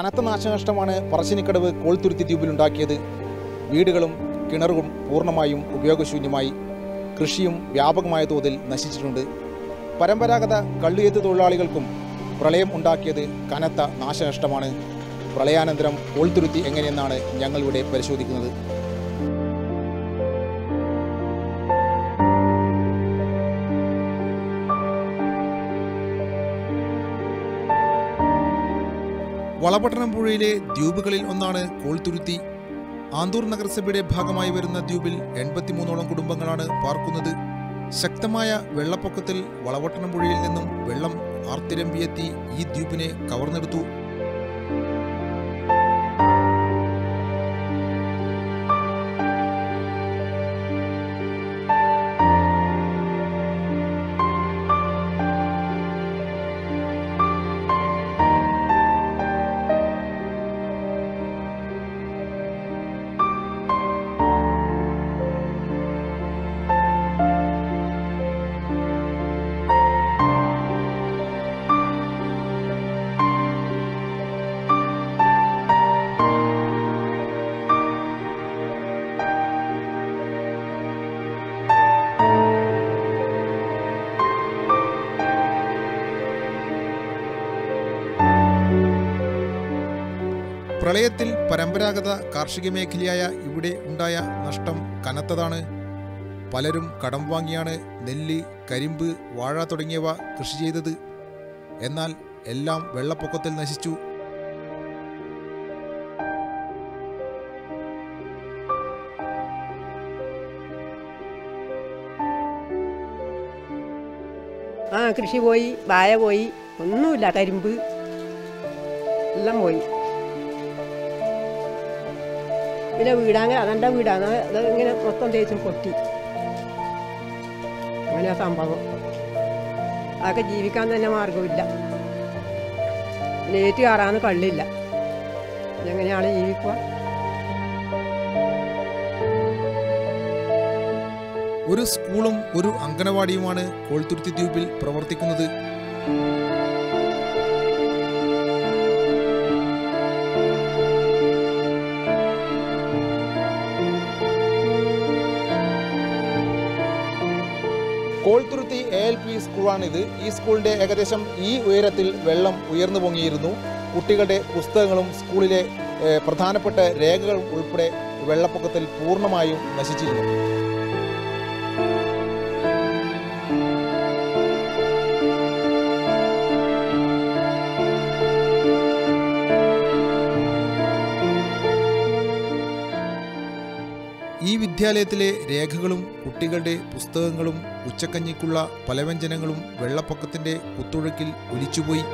കനത്ത നാശനഷ്ടമാണ് പറശ്ശിനിക്കടവ് കോൾത്തുരുത്തി ദ്വീപിലുണ്ടാക്കിയത് വീടുകളും കിണറും പൂർണ്ണമായും ഉപയോഗശൂന്യമായി കൃഷിയും വ്യാപകമായ തോതിൽ നശിച്ചിട്ടുണ്ട് പരമ്പരാഗത കള്ളുയെത്ത് തൊഴിലാളികൾക്കും പ്രളയം ഉണ്ടാക്കിയത് കനത്ത നാശനഷ്ടമാണ് പ്രളയാനന്തരം കോൾത്തുരുത്തി എങ്ങനെയെന്നാണ് ഞങ്ങളിവിടെ പരിശോധിക്കുന്നത് വളപട്ടണം പുഴയിലെ ദ്വീപുകളിൽ ഒന്നാണ് കോൾത്തുരുത്തി ആന്തൂർ നഗരസഭയുടെ ഭാഗമായി വരുന്ന ദ്വീപിൽ എൺപത്തിമൂന്നോളം കുടുംബങ്ങളാണ് പാർക്കുന്നത് ശക്തമായ വെള്ളപ്പൊക്കത്തിൽ വളവട്ടണം പുഴയിൽ നിന്നും വെള്ളം ആർത്തിരമ്പിയെത്തി ഈ ദ്വീപിനെ കവർന്നെടുത്തു പ്രളയത്തിൽ പരമ്പരാഗത കാർഷിക മേഖലയായ ഇവിടെ ഉണ്ടായ നഷ്ടം കനത്തതാണ് പലരും കടം വാങ്ങിയാണ് നെല്ല് കരിമ്പ് വാഴ തുടങ്ങിയവ കൃഷി ചെയ്തത് എന്നാൽ എല്ലാം വെള്ളപ്പൊക്കത്തിൽ നശിച്ചു ആ കൃഷി പോയി വായ പോയി ഒന്നുമില്ല കരിമ്പ് എല്ലാം പോയി പിന്നെ വീടാങ്ങ അതെൻ്റെ വീടാണ് അത് ഇങ്ങനെ മൊത്തം തേച്ചും പൊട്ടി അങ്ങനെയാ സംഭവം അതൊക്കെ ജീവിക്കാൻ തന്നെ മാർഗമില്ല പിന്നെ ഏറ്റ് കയറാന്ന് കള്ളില്ല എങ്ങനെയാണ് ജീവിക്കുക ഒരു സ്കൂളും ഒരു അങ്കനവാടിയുമാണ് കോൾത്തുരുത്തി ദ്വീപിൽ പ്രവർത്തിക്കുന്നത് കോൾത്തുരുത്തി എ എൽ പി സ്കൂളാണിത് ഈ സ്കൂളിന്റെ ഏകദേശം ഈ ഉയരത്തിൽ വെള്ളം ഉയർന്നു പൊങ്ങിയിരുന്നു കുട്ടികളുടെ പുസ്തകങ്ങളും സ്കൂളിലെ ഏഹ്, പ്രധാനപ്പെട്ട രേഖകളും ഉൾപ്പെടെ വെള്ളപ്പൊക്കത്തിൽ പൂർണ്ണമായും നശിച്ചിരുന്നു ഈ വിദ്യാലയത്തിലെ രേഖകളും കുട്ടികളുടെ പുസ്തകങ്ങളും ഉച്ചക്കഞ്ഞിക്കുള്ള പലവ്യഞ്ജനങ്ങളും വെള്ളപ്പൊക്കത്തിന്റെ കുത്തൊഴുക്കിൽ ഒലിച്ചുപോയി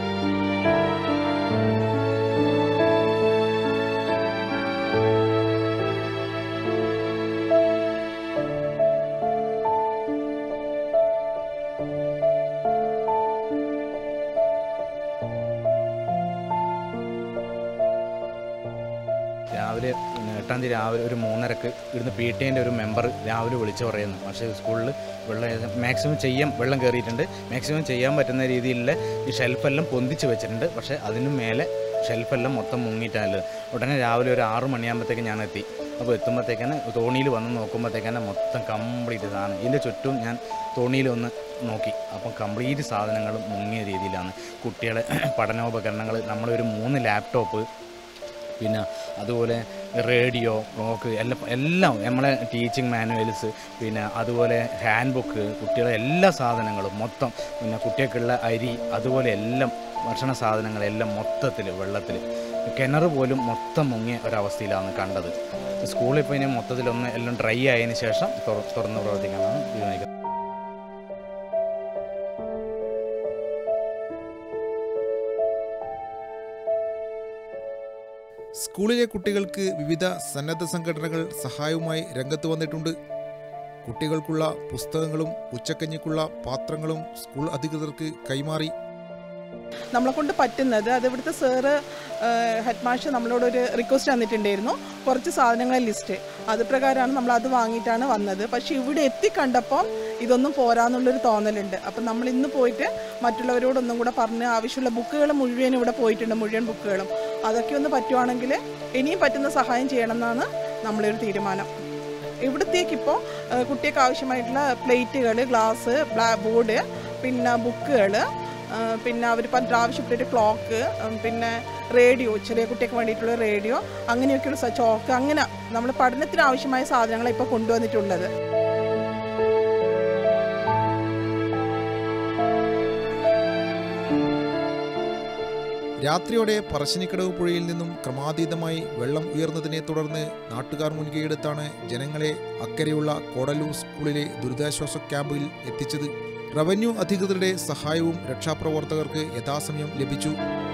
രാവിലെ പിന്നെ എട്ടാം തീയതി രാവിലെ ഒരു മൂന്നരക്ക് ഇവിടുന്ന് പി ടി എൻ്റെ ഒരു മെമ്പർ രാവിലെ വിളിച്ചു പറയുന്നു പക്ഷേ സ്കൂളിൽ വെള്ളം മാക്സിമം ചെയ്യാൻ വെള്ളം കയറിയിട്ടുണ്ട് മാക്സിമം ചെയ്യാൻ പറ്റുന്ന രീതിയിലുള്ള ഈ ഷെൽഫെല്ലാം പൊന്തിച്ച് വെച്ചിട്ടുണ്ട് പക്ഷേ അതിനും മേലെ ഷെൽഫെല്ലാം മൊത്തം മുങ്ങിയിട്ടാണുള്ളത് ഉടനെ രാവിലെ ഒരു ആറ് മണിയാകുമ്പോഴത്തേക്ക് ഞാൻ എത്തി അപ്പോൾ എത്തുമ്പോഴത്തേക്കാണ് തോണിയിൽ വന്ന് നോക്കുമ്പോഴത്തേക്കാണ് മൊത്തം കംപ്ലീറ്റ് സാധനം ഇതിൻ്റെ ചുറ്റും ഞാൻ തോണിയിൽ ഒന്ന് നോക്കി അപ്പം കംപ്ലീറ്റ് സാധനങ്ങളും മുങ്ങിയ രീതിയിലാണ് കുട്ടികളെ പഠനോപകരണങ്ങൾ നമ്മളൊരു മൂന്ന് ലാപ്ടോപ്പ് പിന്നെ അതുപോലെ റേഡിയോ ക്ലോക്ക് എല്ലാം എല്ലാം നമ്മളെ ടീച്ചിങ് മാനുവൽസ് പിന്നെ അതുപോലെ ഹാൻഡ് ബുക്ക് കുട്ടികളെ എല്ലാ സാധനങ്ങളും മൊത്തം പിന്നെ കുട്ടികൾക്കുള്ള അരി അതുപോലെ എല്ലാം ഭക്ഷണ സാധനങ്ങളെല്ലാം മൊത്തത്തിൽ വെള്ളത്തിൽ കിണർ പോലും മൊത്തം മുങ്ങിയ ഒരവസ്ഥയിലാണ് കണ്ടത് സ്കൂളിൽ ഇപ്പോൾ ഇനി മൊത്തത്തിലൊന്ന് എല്ലാം ഡ്രൈ ആയതിനു ശേഷം തുറ- തുറന്ന് പ്രവർത്തിക്കാനാണ് തീരുമാനിക്കുന്നത് സ്കൂളിലെ കുട്ടികൾക്ക് വിവിധ സന്നദ്ധ സംഘടനകൾ സഹായവുമായി രംഗത്ത് വന്നിട്ടുണ്ട് കുട്ടികൾക്കുള്ള പുസ്തകങ്ങളും ഉച്ചക്കഞ്ഞിക്കുള്ള പാത്രങ്ങളും സ്കൂൾ അധികൃതർക്ക് കൈമാറി നമ്മളെ കൊണ്ട് പറ്റുന്നത് അത് ഇവിടുത്തെ സാറ് ഹെഡ് മാഷ് നമ്മളോടൊരു റിക്വസ്റ്റ് തന്നിട്ടുണ്ടായിരുന്നു കുറച്ച് സാധനങ്ങളെ ലിസ്റ്റ് അത് പ്രകാരമാണ് നമ്മൾ അത് വാങ്ങിയിട്ടാണ് വന്നത് പക്ഷേ ഇവിടെ എത്തിക്കണ്ടപ്പോൾ ഇതൊന്നും പോരാന്നുള്ളൊരു തോന്നലുണ്ട് അപ്പം നമ്മൾ ഇന്ന് പോയിട്ട് മറ്റുള്ളവരോടൊന്നും കൂടെ പറഞ്ഞ് ആവശ്യമുള്ള ബുക്കുകൾ മുഴുവൻ ഇവിടെ പോയിട്ടുണ്ട് മുഴുവൻ ബുക്കുകളും അതൊക്കെ ഒന്ന് പറ്റുവാണെങ്കിൽ ഇനിയും പറ്റുന്ന സഹായം ചെയ്യണം എന്നാണ് നമ്മളൊരു തീരുമാനം ഇവിടത്തേക്കിപ്പോൾ കുട്ടികൾക്ക് ആവശ്യമായിട്ടുള്ള പ്ലേറ്റുകൾ ഗ്ലാസ് ബ്ലാ ബോർഡ് പിന്നെ ബുക്കുകൾ പിന്നെ അവർ പറഞ്ഞ ആവശ്യപ്പെട്ടൊരു ക്ലോക്ക് പിന്നെ റേഡിയോ ചെറിയ കുട്ടിക്ക് വേണ്ടിയിട്ടുള്ള റേഡിയോ അങ്ങനെയൊക്കെയുള്ള സ- ചോക്ക് അങ്ങനെ നമ്മൾ പഠനത്തിന് ആവശ്യമായ സാധനങ്ങളാണ് ഇപ്പോൾ കൊണ്ടുവന്നിട്ടുള്ളത് രാത്രിയോടെ പറശ്ശിനിക്കടവ് പുഴയിൽ നിന്നും ക്രമാതീതമായി വെള്ളം ഉയർന്നതിനെ തുടർന്ന് നാട്ടുകാർ മുൻകൈയെടുത്താണ് ജനങ്ങളെ അക്കരെയുള്ള കോടല്ലൂർ സ്കൂളിലെ ദുരിതാശ്വാസ ക്യാമ്പിൽ എത്തിച്ചത് റവന്യൂ അധികൃതരുടെ സഹായവും രക്ഷാപ്രവർത്തകർക്ക് യഥാസമയം ലഭിച്ചു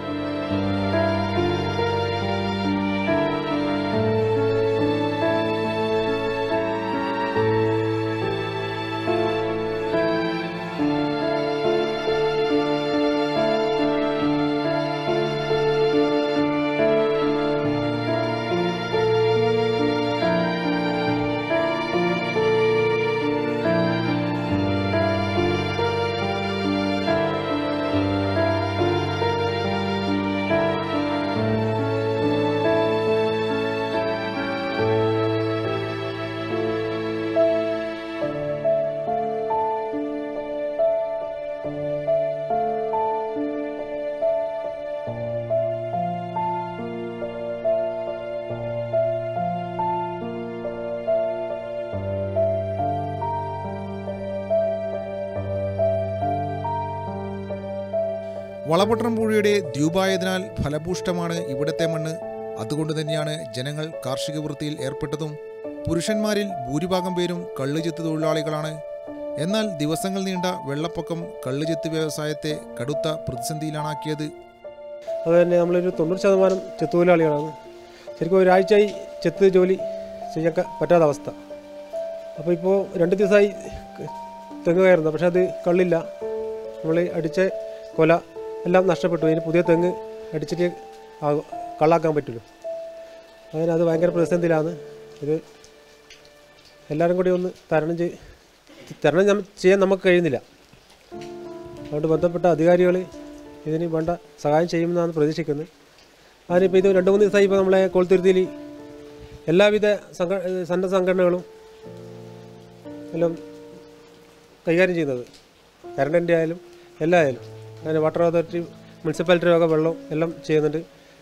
വളപട്ടണം പുഴയുടെ ദ്വീപായതിനാൽ ഫലഭൂഷ്ടമാണ് ഇവിടത്തെ മണ്ണ് അതുകൊണ്ട് തന്നെയാണ് ജനങ്ങൾ കാർഷിക വൃത്തിയിൽ ഏർപ്പെട്ടതും പുരുഷന്മാരിൽ ഭൂരിഭാഗം പേരും കള്ളുചെത്ത് തൊഴിലാളികളാണ് എന്നാൽ ദിവസങ്ങൾ നീണ്ട വെള്ളപ്പൊക്കം കള്ളുചെത്ത് വ്യവസായത്തെ കടുത്ത പ്രതിസന്ധിയിലാണാക്കിയത് അത് തന്നെ നമ്മളൊരു തൊണ്ണൂറ് ശതമാനം ചെത്ത് തൊഴിലാളികളാണ് ശരിക്കും ഒരാഴ്ചയായി ചെത്ത് ജോലി ചെയ്യാൻ ക- പറ്റാത്ത അവസ്ഥ അപ്പോൾ ഇപ്പോൾ രണ്ട് ദിവസമായി ക- തെങ്ങ് കയറുന്നത് പക്ഷേ അത് കള്ളില്ല നമ്മൾ അടിച്ച കൊല എല്ലാം നഷ്ടപ്പെട്ടു ഇനി പുതിയ തെങ്ങ് അടിച്ചിട്ട് ആ- കള്ളാക്കാൻ പറ്റുള്ളൂ അങ്ങനെ അത് ഭയങ്കര പ്രതിസന്ധിയിലാണ് ഇത് എല്ലാവരും കൂടി ഒന്ന് തരണം ചെയ് തരണം നമ്മ- ചെയ്യാൻ നമുക്ക് കഴിയുന്നില്ല അതുകൊണ്ട് ബന്ധപ്പെട്ട അധികാരികൾ ഇതിന് വേണ്ട സഹായം ചെയ്യുമെന്നാണ് പ്രതീക്ഷിക്കുന്നത് അതിനിപ്പോൾ ഇത് രണ്ട് മൂന്ന് ദിവസമായി ഇപ്പോൾ നമ്മളെ കോൾത്തുരുത്തിയിൽ എല്ലാവിധ സംഘ ഏഹ് സന്നദ്ധ സംഘടനകളും എല്ലാം കൈകാര്യം ചെയ്യുന്നത് കറണ്ടിൻ്റെ ആയാലും എല്ലാ ആയാലും അങ്ങനെ വാട്ടർ അതോറിറ്റി മുനിസിപ്പാലിറ്റി വക വെള്ളം എല്ലാം ചെയ്യുന്നുണ്ട്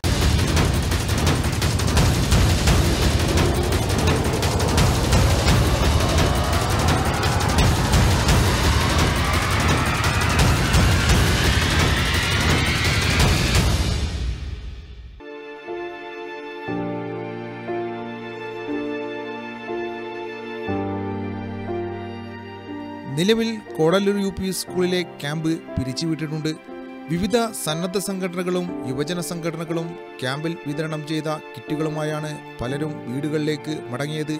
നിലവിൽ കോടല്ലൂർ യു പി സ്കൂളിലെ ക്യാമ്പ് പിരിച്ചുവിട്ടിട്ടുണ്ട് വിവിധ സന്നദ്ധ സംഘടനകളും യുവജന സംഘടനകളും ക്യാമ്പിൽ വിതരണം ചെയ്ത കിറ്റുകളുമായാണ് പലരും വീടുകളിലേക്ക് മടങ്ങിയത്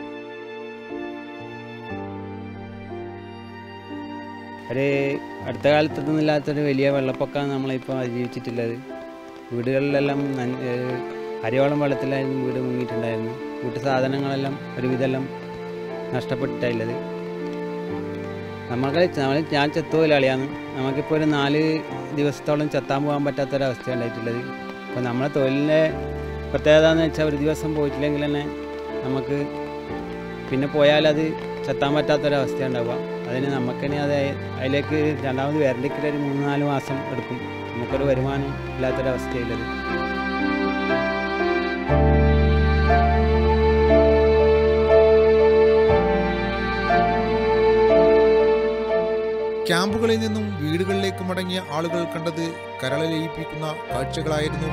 ഒരു അടുത്ത കാലത്തൊന്നും ഇല്ലാത്തൊരു വലിയ വെള്ളപ്പൊക്കമാണ് നമ്മളിപ്പോൾ അതിജീവിച്ചിട്ടുള്ളത് വീടുകളിലെല്ലാം നൻ- ഏഹ് അരിയോളം വെള്ളത്തിലായിരുന്നു വീട് മുങ്ങിയിട്ടുണ്ടായിരുന്നു വീട്ടു സാധനങ്ങളെല്ലാം ഒരുവിധമെല്ലാം നഷ്ടപ്പെട്ടിട്ടുള്ളത് നമുക്ക് നമ്മൾ ഞാൻ ചെത്തുതൊഴിലാളിയാണ് നമുക്കിപ്പോൾ ഒരു നാല് ദിവസത്തോളം ചെത്താൻ പോകാൻ പറ്റാത്തൊരവസ്ഥ ഉണ്ടായിട്ടുള്ളത് അപ്പോൾ നമ്മളെ തൊഴിലിൻ്റെ പ്രത്യേകത എന്ന് വെച്ചാൽ ഒരു ദിവസം പോയിട്ടില്ലെങ്കിൽ തന്നെ നമുക്ക് പിന്നെ പോയാൽ അത് ചെത്താൻ പറ്റാത്തൊരവസ്ഥ ഉണ്ടാവുക അതിന് നമുക്കിനി അത് അതിലേക്ക് രണ്ടാമത് വരലിക്കിട്ട് ഒരു മൂന്ന് നാല് മാസം എടുക്കും നമുക്കൊരു വരുമാനം ഇല്ലാത്തൊരവസ്ഥയുള്ളത് ക്യാമ്പുകളിൽ നിന്നും വീടുകളിലേക്ക് മടങ്ങിയ ആളുകൾ കണ്ടത് കരളലയിപ്പിക്കുന്ന കാഴ്ചകളായിരുന്നു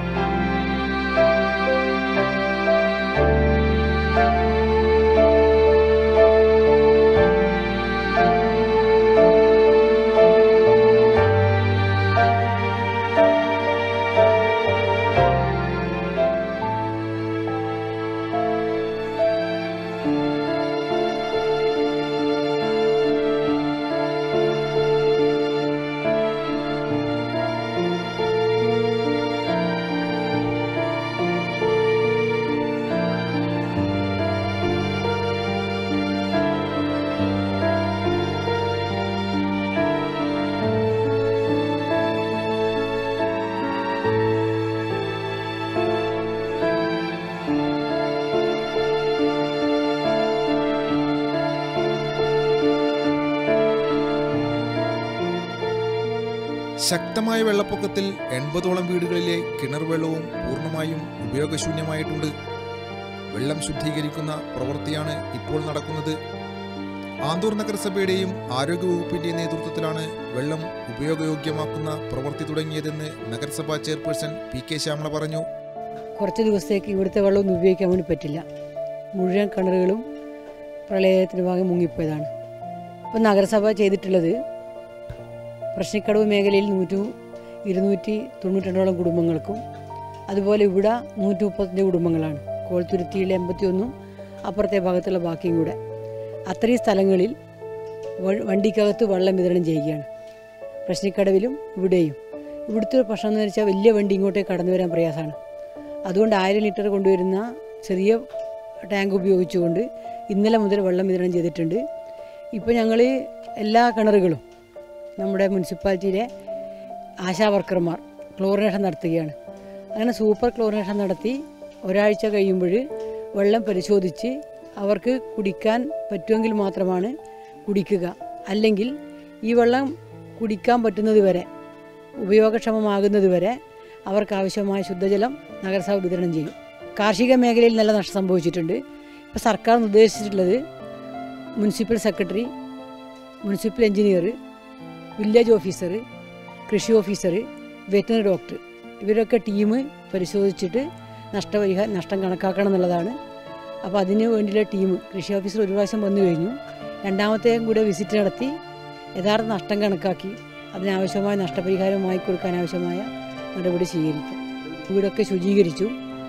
ശക്തമായ വെള്ളപ്പൊക്കത്തിൽ എൺപതോളം വീടുകളിലെ കിണർ വെള്ളവും പൂർണ്ണമായും ഉപയോഗശൂന്യമായിട്ടുണ്ട് വെള്ളം ശുദ്ധീകരിക്കുന്ന പ്രവൃത്തിയാണ് ഇപ്പോൾ നടക്കുന്നത് ആന്തൂർ നഗരസഭയുടെയും ആരോഗ്യവകുപ്പിന്റെയും നേതൃത്വത്തിലാണ് വെള്ളം ഉപയോഗയോഗ്യമാക്കുന്ന പ്രവൃത്തി തുടങ്ങിയതെന്ന് നഗരസഭാ ചെയർപേഴ്സൺ പി കെ ശ്യാമള പറഞ്ഞു കുറച്ച് ദിവസത്തേക്ക് ഇവിടുത്തെ വെള്ളമൊന്നും ഉപയോഗിക്കാൻ വേണ്ടി പറ്റില്ല മുഴുവൻ കിണറുകളും പ്രളയത്തിന് ഭാഗം മുങ്ങിപ്പോയതാണ് അപ്പം നഗരസഭ ചെയ്തിട്ടുള്ളത് പ്രശ്നക്കടവ് മേഖലയിൽ നൂറ്റി ഇരുന്നൂറ്റി തൊണ്ണൂറ്റിരണ്ടോളം കുടുംബങ്ങൾക്കും അതുപോലെ ഇവിടെ നൂറ്റി മുപ്പത്തഞ്ച് കുടുംബങ്ങളാണ് കോൾത്തുരുത്തിയിലെ എൺപത്തിയൊന്നും അപ്പുറത്തെ ഭാഗത്തുള്ള ബാക്കിയും കൂടെ അത്രയും സ്ഥലങ്ങളിൽ വ- വണ്ടിക്കകത്ത് വെള്ളം വിതരണം ചെയ്യുകയാണ് പ്രശ്നക്കടവിലും ഇവിടെയും ഇവിടുത്തെ ഒരു പ്രശ്നം എന്ന് വെച്ചാൽ വലിയ വണ്ടി ഇങ്ങോട്ടേക്ക് കടന്നു വരാൻ പ്രയാസമാണ് അതുകൊണ്ട് ആയിരം ലിറ്റർ കൊണ്ടുവരുന്ന ചെറിയ ടാങ്ക് ഉപയോഗിച്ചുകൊണ്ട് ഇന്നലെ മുതൽ വെള്ളം വിതരണം ചെയ്തിട്ടുണ്ട് ഇപ്പോൾ ഞങ്ങൾ എല്ലാ കിണറുകളും നമ്മുടെ മുനിസിപ്പാലിറ്റിയിലെ ആശാ വർക്കർമാർ ക്ലോറിനേഷൻ നടത്തുകയാണ് അങ്ങനെ സൂപ്പർ ക്ലോറിനേഷൻ നടത്തി ഒരാഴ്ച കഴിയുമ്പോൾ വെള്ളം പരിശോധിച്ച് അവർക്ക് കുടിക്കാൻ പറ്റുമെങ്കിൽ മാത്രമാണ് കുടിക്കുക അല്ലെങ്കിൽ ഈ വെള്ളം കുടിക്കാൻ പറ്റുന്നത് വരെ ഉപയോഗക്ഷമമാകുന്നത് വരെ അവർക്ക് ആവശ്യമായ ശുദ്ധജലം നഗരസഭ വിതരണം ചെയ്യും കാർഷിക മേഖലയിൽ നല്ല നഷ്ടം സംഭവിച്ചിട്ടുണ്ട് ഇപ്പോൾ സർക്കാർ നിർദ്ദേശിച്ചിട്ടുള്ളത് municipal secretary municipal engineer village officer കൃഷി ഓഫീസർ വെറ്റിനറി ഡോക്ടർ ഇവരൊക്കെ ടീം പരിശോധിച്ചിട്ട് നഷ്ടപരിഹാര നഷ്ടം കണക്കാക്കണം എന്നുള്ളതാണ് അപ്പോൾ അതിന് വേണ്ടിയുള്ള ടീം കൃഷി ഓഫീസർ ഒരു പ്രാവശ്യം വന്നു കഴിഞ്ഞു രണ്ടാമത്തെയും കൂടെ വിസിറ്റ് നടത്തി യഥാർത്ഥ നഷ്ടം കണക്കാക്കി അതിനാവശ്യമായ നഷ്ടപരിഹാരം വാങ്ങിക്കൊടുക്കാൻ ആവശ്യമായ നടപടി സ്വീകരിക്കും വീടൊക്കെ ശുചീകരിച്ചു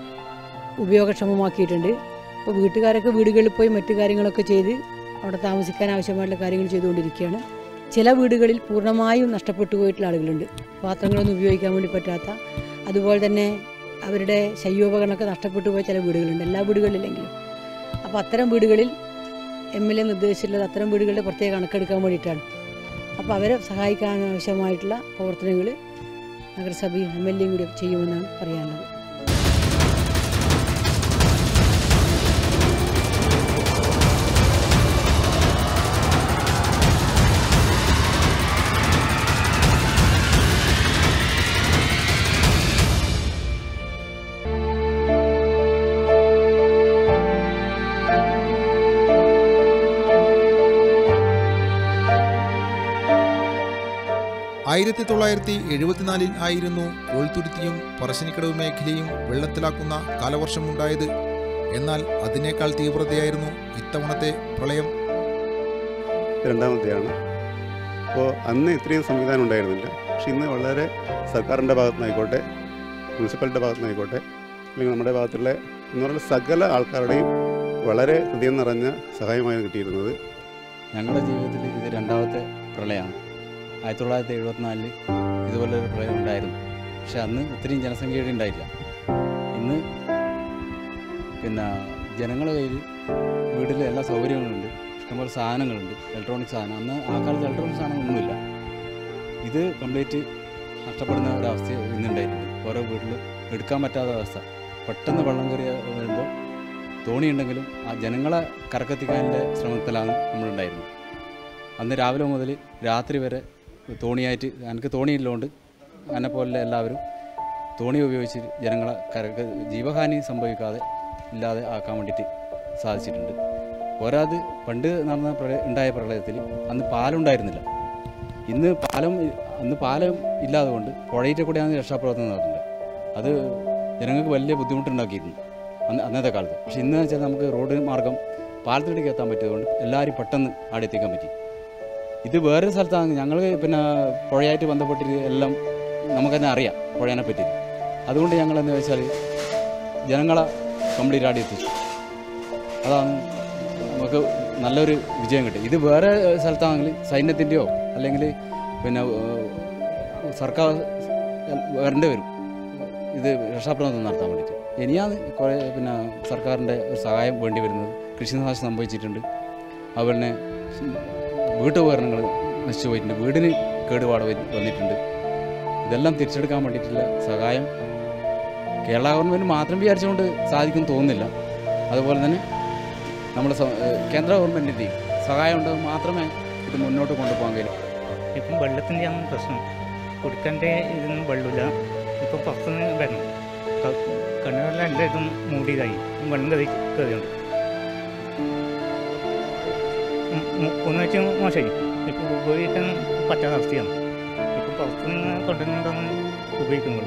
ഉപയോഗക്ഷമമാക്കിയിട്ടുണ്ട് അപ്പോൾ വീട്ടുകാരൊക്കെ വീടുകളിൽ പോയി മറ്റു കാര്യങ്ങളൊക്കെ ചെയ്ത് അവിടെ താമസിക്കാൻ ആവശ്യമായിട്ടുള്ള കാര്യങ്ങൾ ചെയ്തുകൊണ്ടിരിക്കുകയാണ് ചില വീടുകളിൽ പൂർണ്ണമായും നഷ്ടപ്പെട്ടു പോയിട്ടുള്ള ആളുകളുണ്ട് പാത്രങ്ങളൊന്നും ഉപയോഗിക്കാൻ വേണ്ടി പറ്റാത്ത അതുപോലെ തന്നെ അവരുടെ ശയ്യോപകരണമൊക്കെ നഷ്ടപ്പെട്ടു പോയ ചില വീടുകളുണ്ട് എല്ലാ വീടുകളിലെങ്കിലും അപ്പോൾ അത്തരം വീടുകളിൽ എം എൽ എ നിർദ്ദേശിച്ചിട്ടുള്ളത് അത്തരം വീടുകളുടെ പ്രത്യേക കണക്കെടുക്കാൻ വേണ്ടിയിട്ടാണ് അപ്പോൾ അവരെ സഹായിക്കാൻ ആവശ്യമായിട്ടുള്ള പ്രവർത്തനങ്ങൾ നഗരസഭയും എം എൽ എയും കൂടി ചെയ്യുമെന്നാണ് പറയാനുള്ളത് ആയിരത്തി തൊള്ളായിരത്തി എഴുപത്തിനാലിൽ ആയിരുന്നു കോൾത്തുരുത്തിയും പറശ്ശിനിക്കടവ് മേഖലയും വെള്ളത്തിലാക്കുന്ന കാലവർഷമുണ്ടായത് എന്നാൽ അതിനേക്കാൾ തീവ്രതയായിരുന്നു ഇത്തവണത്തെ പ്രളയം രണ്ടാമത്തെയാണ് അപ്പോൾ അന്ന് ഇത്രയും സംവിധാനം ഉണ്ടായിരുന്നില്ല പക്ഷെ ഇന്ന് വളരെ സർക്കാരിൻ്റെ ഭാഗത്തു നിന്നായിക്കോട്ടെ മുനിസിപ്പാലിറ്റിയുടെ ഭാഗത്തു നിന്നായിക്കോട്ടെ അല്ലെങ്കിൽ നമ്മുടെ ഭാഗത്തുള്ള എന്ന് പറയുന്ന സകല ആൾക്കാരുടെയും വളരെ ഹൃദയം നിറഞ്ഞ സഹായമാണ് കിട്ടിയിരുന്നത് ഞങ്ങളുടെ ജീവിതത്തിൽ ഇത് രണ്ടാമത്തെ പ്രളയമാണ് ആയിരത്തി തൊള്ളായിരത്തി എഴുപത്തിനാലിൽ ഇതുപോലെ ഒരു പ്രളയം ഉണ്ടായിരുന്നു പക്ഷെ അന്ന് ഇത്രയും ജനസംഖ്യയുടെ ഉണ്ടായില്ല ഇന്ന് പിന്നെ ജനങ്ങളുടെ കയ്യിൽ വീട്ടിൽ എല്ലാ സൗകര്യങ്ങളുണ്ട് ഇഷ്ടംപോലെ സാധനങ്ങളുണ്ട് ഇലക്ട്രോണിക് സാധനം അന്ന് ആ കാലത്ത് ഇലക്ട്രോണിക് സാധനങ്ങളൊന്നുമില്ല ഇത് കംപ്ലീറ്റ് നഷ്ടപ്പെടുന്ന ഒരവസ്ഥ ഇന്നുണ്ടായിട്ടുണ്ട് ഓരോ വീട്ടിലും എടുക്കാൻ പറ്റാത്ത അവസ്ഥ പെട്ടെന്ന് വെള്ളം കയറി വരുമ്പോൾ തോണിയുണ്ടെങ്കിലും ആ ജനങ്ങളെ കരക്കെത്തിക്കാനുള്ള ശ്രമത്തിലാണ് നമ്മളുണ്ടായിരുന്നത് അന്ന് രാവിലെ മുതൽ രാത്രി വരെ തോണിയായിട്ട് എനിക്ക് തോണിയില്ലോണ്ട് എന്നെ പോലെ എല്ലാവരും തോണി ഉപയോഗിച്ച് ജനങ്ങളെ കരക്ക് ജീവഹാനി സംഭവിക്കാതെ ഇല്ലാതെ ആക്കാൻ വേണ്ടിയിട്ട് സാധിച്ചിട്ടുണ്ട് പോരാത് പണ്ട് നടന്ന പ്രളയ ഉണ്ടായ പ്രളയത്തിൽ അന്ന് പാലമുണ്ടായിരുന്നില്ല ഇന്ന് പാലം അന്ന് പാലം ഇല്ലാതെ കൊണ്ട് പുഴയിലെ കൂടെയാണ് രക്ഷാപ്രവർത്തനം നടത്തുന്നത് അത് ജനങ്ങൾക്ക് വലിയ ബുദ്ധിമുട്ടുണ്ടാക്കിയിരുന്നു അന്ന് അന്നത്തെ കാലത്ത് പക്ഷെ ഇന്ന് വെച്ചാൽ നമുക്ക് റോഡ് മാർഗം പാലത്തിലേക്ക് എത്താൻ പറ്റിയതുകൊണ്ട് എല്ലാവരും പെട്ടെന്ന് അവിടെ എത്തിക്കാൻ പറ്റി ഇത് വേറൊരു സ്ഥലത്താണ് ഞങ്ങൾ പിന്നെ പുഴയായിട്ട് ബന്ധപ്പെട്ടിട്ട് എല്ലാം നമുക്ക് തന്നെ അറിയാം പുഴേനെ പറ്റി അതുകൊണ്ട് ഞങ്ങൾ എന്താ വെച്ചാൽ ജനങ്ങളെ കംപ്ലീറ്റ് ആടി എത്തിച്ചു അതാണ് നമുക്ക് നല്ലൊരു വിജയം കിട്ടി ഇത് വേറെ സ്ഥലത്താണെങ്കിൽ സൈന്യത്തിൻ്റെയോ അല്ലെങ്കിൽ പിന്നെ ഏഹ്, സർക്കാർ വരേണ്ടി വരും ഇത് രക്ഷാപ്രവർത്തനം നടത്താൻ വേണ്ടിയിട്ട് ഇനിയാണ് കുറേ പിന്നെ സർക്കാരിൻ്റെ ഒരു സഹായം വേണ്ടി വരുന്നത് കൃഷിനാശം സംഭവിച്ചിട്ടുണ്ട് അതുപോലെ തന്നെ വീട്ടുപകരണങ്ങൾ നശിച്ചു പോയിട്ടുണ്ട് വീടിന് കേടുപാട് വ- വന്നിട്ടുണ്ട് ഇതെല്ലാം തിരിച്ചെടുക്കാൻ വേണ്ടിയിട്ടുള്ള സഹായം കേരള ഗവൺമെൻറ് മാത്രം വിചാരിച്ചുകൊണ്ട് സാധിക്കും തോന്നുന്നില്ല അതുപോലെ തന്നെ നമ്മുടെ സ- ഏഹ് കേന്ദ്ര ഗവൺമെൻറ്റിൻ്റെയും സഹായം ഉണ്ടെങ്കിൽ മാത്രമേ ഇത് മുന്നോട്ട് കൊണ്ടുപോകാൻ കഴിയൂ ഇപ്പം വെള്ളത്തിൻ്റെയാണ് പ്രശ്നം കുടിക്കൻ്റെ ഇതൊന്നും വെള്ളമില്ല ഇപ്പോൾ പുറത്തുനിന്ന് വരണം കിണറെല്ലാം എല്ലാ ഇതും മൂടിയതായി വെള്ളം കയറി കയറിയുണ്ട് ഒന്നുവെച്ച് മോശമായി ഇപ്പോൾ ഉപയോഗിക്കാൻ പറ്റാത്ത അവസ്ഥയാണ് ഇപ്പോൾ പുറത്തുനിന്ന് കൊണ്ടുവന്നിട്ടാണ് ഉപയോഗിക്കുന്നത്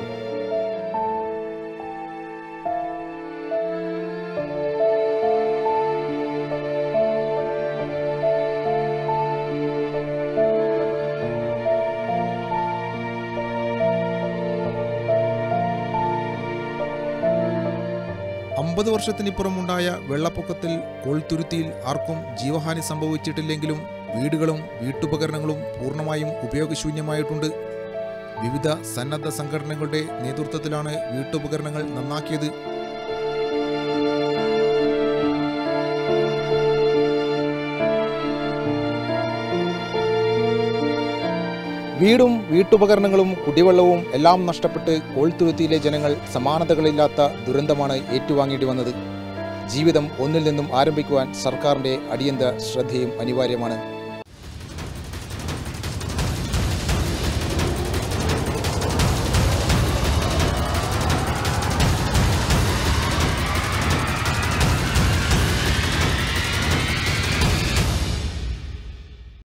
അമ്പത് വർഷത്തിനിപ്പുറമുണ്ടായ വെള്ളപ്പൊക്കത്തിൽ കോൾത്തുരുത്തിയിൽ ആർക്കും ജീവഹാനി സംഭവിച്ചിട്ടില്ലെങ്കിലും വീടുകളും വീട്ടുപകരണങ്ങളും പൂർണ്ണമായും ഉപയോഗശൂന്യമായിട്ടുണ്ട് വിവിധ സന്നദ്ധ സംഘടനകളുടെ നേതൃത്വത്തിലാണ് വീട്ടുപകരണങ്ങൾ നന്നാക്കിയത് വീടും വീട്ടുപകരണങ്ങളും കുടിവെള്ളവും എല്ലാം നഷ്ടപ്പെട്ട് കോൾത്തുരുത്തിയിലെ ജനങ്ങൾ സമാനതകളില്ലാത്ത ദുരന്തമാണ് ഏറ്റുവാങ്ങേണ്ടി വന്നത് ജീവിതം ഒന്നിൽ നിന്നും ആരംഭിക്കുവാൻ സർക്കാരിന്റെ അടിയന്തര ശ്രദ്ധയും അനിവാര്യമാണ്